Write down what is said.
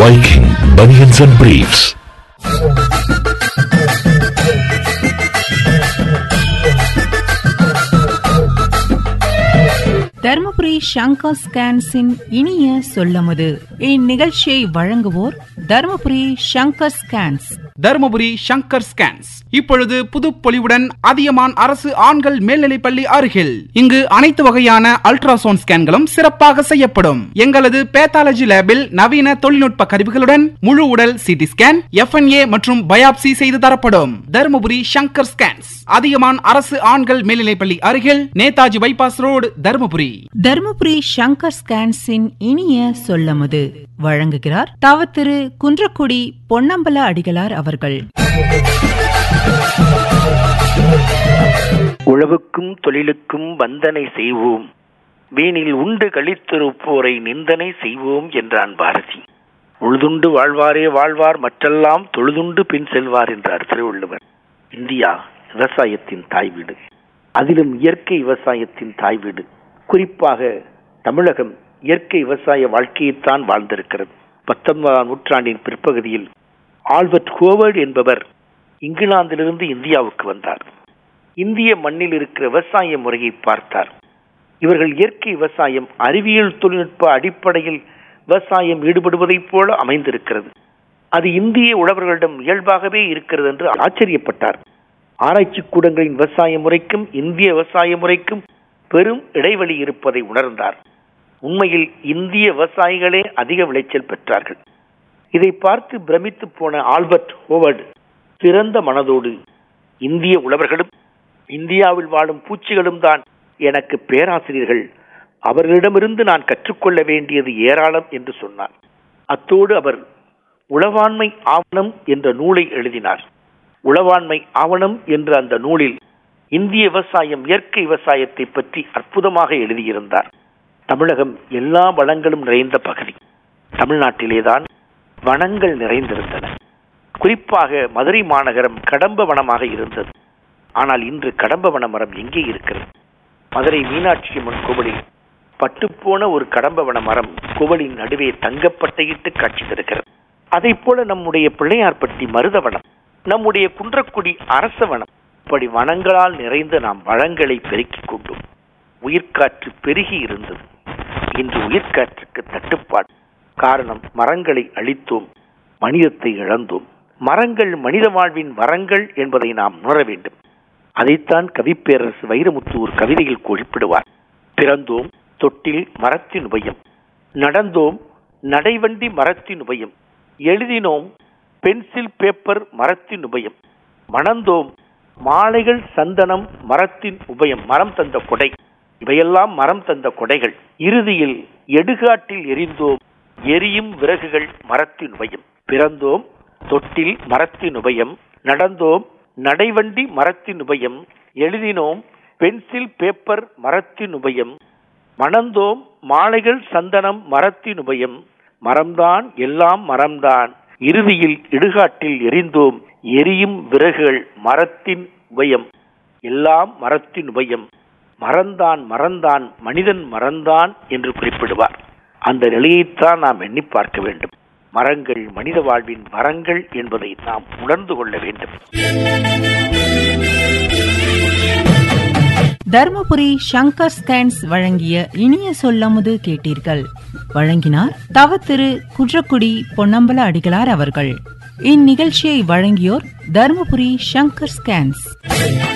Viking Bunions and Briefs. Dharmapuri Shankar ஸ்கேன்ஸின் இனிய சொல்லமுது இந்நிகழ்ச்சியை வழங்குவோர் தருமபுரி ஷங்கர் ஸ்கேன்ஸ் தருமபுரி ஷங்கர் ஸ்கேன்ஸ் இப்பொழுது புதுப்பொலிவுடன் அதியமான் அரசு ஆண்கள் மேல்நிலைப்பள்ளி அருகில் இங்கு அனைத்து வகையான அல்ட்ராசவுண்ட் ஸ்கேன்களும் சிறப்பாக செய்யப்படும் எங்களது பேத்தாலஜி லேபில் நவீன தொழில்நுட்ப கருவிகளுடன் முழு உடல் சிடி ஸ்கேன் எஃப்என்ஏ மற்றும் பயாப்சி செய்து தரப்படும் தருமபுரி ஷங்கர் ஸ்கேன்ஸ் அதியமான் அரசு ஆண்கள் மேல்நிலைப்பள்ளி அருகில் நேதாஜி பைபாஸ் ரோடு தருமபுரி தருமபுரி ஷங்கர் ஸ்கேன்ஸின் இனிய சொல்லமுது வழங்குகிறார் தவ திரு குன்றக்குடி பொன்னம்பல அடிகளார் அவர்கள் உழவுக்கும் தொழிலுக்கும் வந்தனை செய்வோம் வீணில் உண்டு கழித்திருப்போரை நிந்தனை செய்வோம் என்றான் பாரதி உழுதுண்டு வாழ்வாரே வாழ்வார் மற்றெல்லாம் தொழுதுண்டு பின் செல்வார் என்றார் திருவள்ளுவர் இந்தியா விவசாயத்தின் தாய் வீடு அதிலும் இயற்கை விவசாயத்தின் தாய் வீடு குறிப்பாக தமிழகம் இயற்கை விவசாய வாழ்க்கையைத்தான் வாழ்ந்திருக்கிறது பத்தொன்பதாம் நூற்றாண்டின் பிற்பகுதியில் ஆல்பர்ட் ஹோவர்ட் என்பவர் இங்கிலாந்திலிருந்து இந்தியாவுக்கு வந்தார் இந்திய மண்ணில் இருக்கிற விவசாய முறையை பார்த்தார் இவர்கள் இயற்கை விவசாயம் அறிவியல் தொழில்நுட்ப அடிப்படையில் விவசாயம் ஈடுபடுவதைப் போல அமைந்திருக்கிறது அது இந்திய உழவர்களிடம் இயல்பாகவே இருக்கிறது என்று ஆச்சரியப்பட்டார் ஆராய்ச்சி கூடங்களின் விவசாய முறைக்கும் இந்திய விவசாய முறைக்கும் பெரும் இடைவெளி இருப்பதை உணர்ந்தார் உண்மையில் இந்திய விவசாயிகளே அதிக விளைச்சல் பெற்றார்கள் இதை பார்த்து பிரமித்து போன ஆல்பர்ட் ஹோவர்டு திறந்த மனதோடு இந்திய உழவர்களும் இந்தியாவில் வாழும் பூச்சிகளும் தான் எனக்கு பேராசிரியர்கள் அவர்களிடமிருந்து நான் கற்றுக்கொள்ள வேண்டியது ஏராளம் என்று சொன்னார் அத்தோடு அவர் உளவாண்மை ஆவணம் என்ற நூலை எழுதினார் உளவாண்மை ஆவணம் என்ற அந்த நூலில் இந்திய விவசாயம் இயற்கை விவசாயத்தை பற்றி அற்புதமாக எழுதியிருந்தார் தமிழகம் எல்லா வளங்களும் நிறைந்த பகுதி தமிழ்நாட்டிலேதான் வனங்கள் நிறைந்திருந்தன குறிப்பாக மதுரை மாநகரம் கடம்ப வனமாக இருந்தது ஆனால் இன்று கடம்ப வன மரம் எங்கே இருக்கிறது மதுரை மீனாட்சி அம்மன் கோவிலில் பட்டுப்போன ஒரு கடம்ப வன மரம் கோவிலின் நடுவே தங்கப்பட்டையிட்டு காட்சி தருகிறது அதை போல நம்முடைய பிள்ளையார்பட்டி மருதவனம் நம்முடைய குன்றக்குடி அரசவனம் இப்படி வனங்களால் நிறைந்த நாம் வளங்களை பெருக்கிக் கொண்டோம் உயிர்காற்று பெருகி இருந்தது இன்று உயிர்காற்றுக்கு தட்டுப்பாடு காரணம் மரங்களை அழித்தோம் மனிதத்தை இழந்தோம் மரங்கள் மனித வாழ்வின் வரங்கள் என்பதை நாம் உணர வேண்டும் அதைத்தான் கவிப்பேரரசு வைரமுத்து ஒரு கவிதையில் குறிப்பிடுவார் பிறந்தோம் தொட்டில் மரத்தின் உபயம் நடந்தோம் நடைவண்டி மரத்தின் உபயம் எழுதினோம் பென்சில் பேப்பர் மரத்தின் உபயம் மணந்தோம் மாலைகள் சந்தனம் மரத்தின் உபயம் மரம் தந்த கொடை இவையெல்லாம் மரம் தந்த கொடைகள் இறுதியில் எடுகாட்டில் எரிந்தோம் எரியும் விறகுகள் மரத்தின் உபயம் பிறந்தோம் தொட்டில் மரத்தின் உபயம் நடந்தோம் நடைவண்டி மரத்தின் உபயம் எழுதினோம் பென்சில் பேப்பர் மரத்தின் உபயம் மணந்தோம் மாலைகள் சந்தனம் மரத்தின் உபயம் மரம்தான் எல்லாம் மரம்தான் இறுதியில் இடுகாட்டில் எரிந்தோம் எரியும் விறகுகள் மரத்தின் உபயம் எல்லாம் மரத்தின் உபயம் மறந்தான் மறந்தான் மனிதன் மறந்தான் என்று குறிப்பிடுவார் அந்த நிலையைத்தான் நாம் எண்ணி பார்க்க வேண்டும் மரங்கள் மனித வாழ்வின் மரங்கள் என்பதை நாம் உணர்ந்து கொள்ள வேண்டும் தருமபுரி ஷங்கர் ஸ்கேன்ஸ் வழங்கிய இனிய சொல்லமுது கேட்டீர்கள் வழங்கினார் தவ திரு குன்றக்குடி பொன்னம்பல அடிகளார் அவர்கள் இந்நிகழ்ச்சியை வழங்கியோர் தருமபுரி ஷங்கர் ஸ்கேன்ஸ்